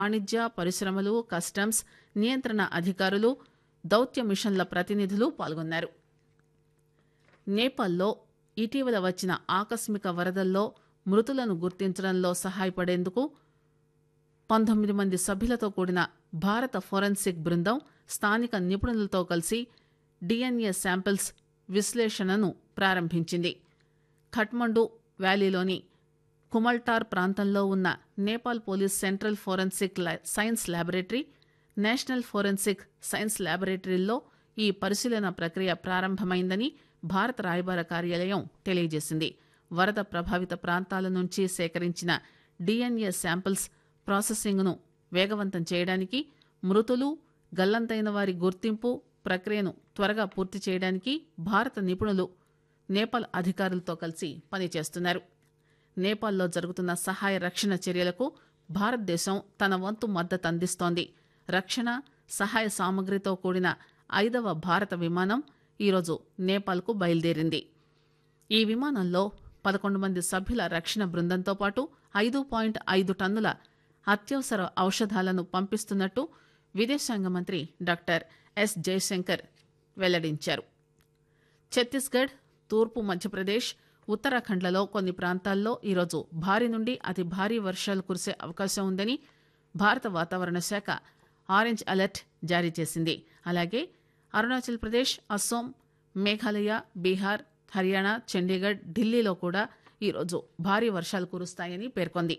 వాణిజ్య పరిశ్రమలు కస్టమ్స్ నియంత్రణ అధికారులు దౌత్య మిషన్ల ప్రతినిధులు పాల్గొన్నారు నేపాల్లో ఇటీవల వచ్చిన ఆకస్మిక వరదల్లో మృతులను గుర్తించడంలో సహాయపడేందుకు పంతొమ్మిది మంది సభ్యులతో కూడిన భారత ఫోరెన్సిక్ బృందం స్థానిక నిపుణులతో కలిసి డిఎన్ఏ శాంపిల్స్ విశ్లేషణను ప్రారంభించింది ఖట్మండు వ్యాలీలోని కుమల్టార్ ప్రాంతంలో ఉన్న Nepal police central forensic science laboratory national forensic science ల్యాబొరేటరీల్లో ఈ పరిశీలన ప్రక్రియ ప్రారంభమైందని భారత రాయబార కార్యాలయం తెలియజేసింది వరద ప్రభావిత ప్రాంతాల నుంచి సేకరించిన డిఎన్ఏ శాంపిల్స్ ప్రాసెసింగ్ను వేగవంతం చేయడానికి మృతులు గల్లంతైన వారి గుర్తింపు ప్రక్రియను త్వరగా పూర్తి చేయడానికి భారత నిపుణులు నేపాల్ అధికారులతో కలిసి పనిచేస్తున్నారు నేపాల్లో జరుగుతున్న సహాయ రక్షణ చర్యలకు భారతదేశం తన వంతు మద్దతు అందిస్తోంది రక్షణ సహాయ సామగ్రితో కూడిన ఐదవ భారత విమానం ఈరోజు నేపాల్కు బయలుదేరింది ఈ విమానంలో పదకొండు మంది సభ్యుల రక్షణ బృందంతో పాటు ఐదు పాయింట్ ఐదు టన్నుల అత్యవసర ఔషధాలను పంపిస్తున్నట్టు విదేశాంగ మంత్రి డాక్టర్ ఎస్ జయశంకర్ వెల్లడించారు ఛత్తీస్గఢ్ తూర్పు మధ్యప్రదేశ్ ఉత్తరాఖండ్లలో కొన్ని ప్రాంతాల్లో ఈరోజు భారీ నుండి అతి భారీ వర్షాలు కురిసే అవకాశం ఉందని భారత వాతావరణ శాఖ ఆరెంజ్ అలర్ట్ జారీ చేసింది అలాగే అరుణాచల్ ప్రదేశ్ అస్సోం మేఘాలయ బీహార్ హర్యానా చండీగఢ్ ఢిల్లీలో కూడా ఈరోజు భారీ వర్షాలు కురుస్తాయని పేర్కొంది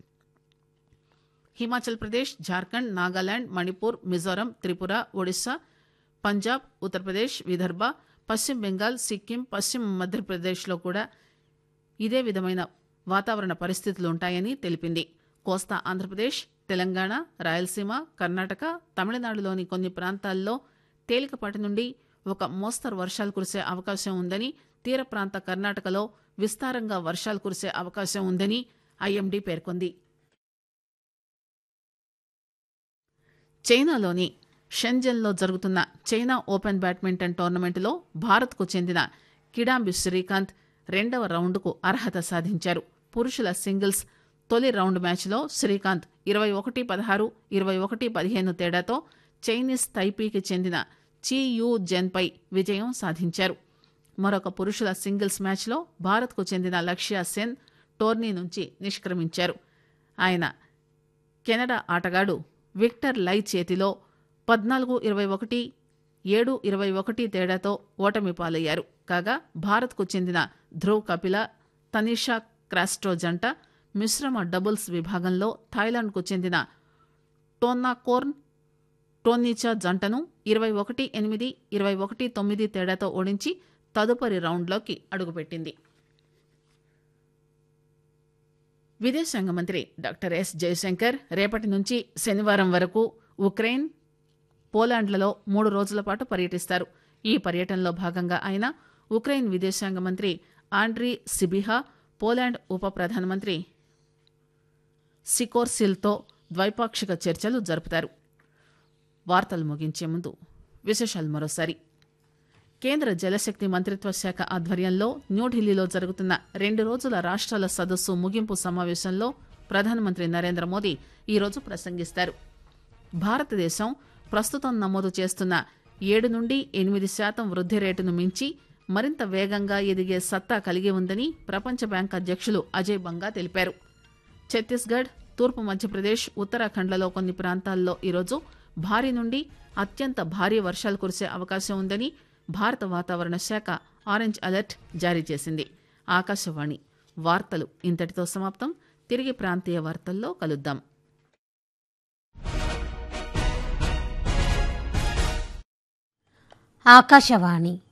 హిమాచల్ ప్రదేశ్ జార్ఖండ్ నాగాలాండ్ మణిపూర్ మిజోరం త్రిపుర ఒడిశా పంజాబ్ ఉత్తరప్రదేశ్ విదర్భ పశ్చిమ బెంగాల్ సిక్కిం పశ్చిమ మధ్యప్రదేశ్లో కూడా ఇదే విధమైన వాతావరణ పరిస్థితులు ఉంటాయని తెలిపింది కోస్తా ఆంధ్రప్రదేశ్ తెలంగాణ రాయలసీమ కర్ణాటక తమిళనాడులోని కొన్ని ప్రాంతాల్లో తేలికపాటి నుండి ఒక మోస్తరు వర్షాలు కురిసే అవకాశం ఉందని తీర ప్రాంత కర్ణాటకలో విస్తారంగా వర్షాలు కురిసే అవకాశం ఉందని ఐఎండీ పేర్కొంది చైనాలోని షెంజన్లో జరుగుతున్న చైనా ఓపెన్ బ్యాడ్మింటన్ టోర్నమెంటులో భారత్కు చెందిన కిడాంబి శ్రీకాంత్ రెండవ రౌండ్కు అర్హత సాధించారు పురుషుల సింగిల్స్ తొలి రౌండ్ మ్యాచ్లో శ్రీకాంత్ ఇరవై ఒకటి పదహారు ఇరవై ఒకటి పదిహేను తేడాతో చైనీస్ తైపీకి చెందిన చీ యూ జెన్పై విజయం సాధించారు మరొక పురుషుల సింగిల్స్ మ్యాచ్లో భారత్కు చెందిన లక్ష్య సెన్ టోర్నీ నుంచి నిష్క్రమించారు ఆయన కెనడా ఆటగాడు విక్టర్ లై చేతిలో పద్నాలుగు ఇరవై ఒకటి ఏడు ఇరవై ఒకటి తేడాతో ఓటమి పాలయ్యారు కాగా భారత్కు చెందిన ధ్రువ్ కపిల తనిషా క్రాస్టో జంట మిశ్రమ డబుల్స్ విభాగంలో థాయిలాండ్కు చెందిన టోన్నాకోర్న్ టోనీచా జంటను ఇరవై ఒకటి ఎనిమిది ఇరవై ఒకటి తొమ్మిది తేడాతో ఓడించి తదుపరి రౌండ్లోకి అడుగుపెట్టింది విదేశాంగ మంత్రి డాక్టర్ ఎస్ జయశంకర్ రేపటి నుంచి శనివారం వరకు ఉక్రెయిన్ పోలాండ్లలో మూడు రోజుల పాటు పర్యటిస్తారు ఈ పర్యటనలో భాగంగా ఆయన ఉక్రెయిన్ విదేశాంగ మంత్రి ఆండ్రీ సిబిహా పోలాండ్ ఉప ప్రధానమంత్రి సికోర్సిల్తో ద్వైపాక్షిక చర్చలు జరుపుతారు వార్తలు ముగించే ముందు విశేషాలు మరోసారి కేంద్ర జలశక్తి మంత్రిత్వ శాఖ ఆధ్వర్యంలో న్యూఢిల్లీలో జరుగుతున్న రెండు రోజుల రాష్ట్రాల సదస్సు ముగింపు సమావేశంలో ప్రధానమంత్రి నరేంద్ర మోదీ ఈరోజు ప్రసంగిస్తారు భారతదేశం ప్రస్తుతం నమోదు చేస్తున్న ఏడు నుండి ఎనిమిది శాతం వృద్ధి రేటును మించి మరింత వేగంగా ఎదిగే సత్తా కలిగి ఉందని ప్రపంచ బ్యాంక్ అధ్యక్షులు అజయ్ బంగా తెలిపారు ఛత్తీస్గఢ్ తూర్పు మధ్యప్రదేశ్ ఉత్తరాఖండ్లలో కొన్ని ప్రాంతాల్లో ఈరోజు భారీ నుండి అత్యంత భారీ వర్షాలు కురిసే అవకాశం ఉందని భారత వాతావరణ శాఖ ఆరెంజ్ అలర్ట్ జారీ చేసింది ఆకాశవాణి వార్తలు ఇంతటితో సమాప్తం తిరిగి ప్రాంతీయ వార్తల్లో కలుద్దాం ఆకాశవాణి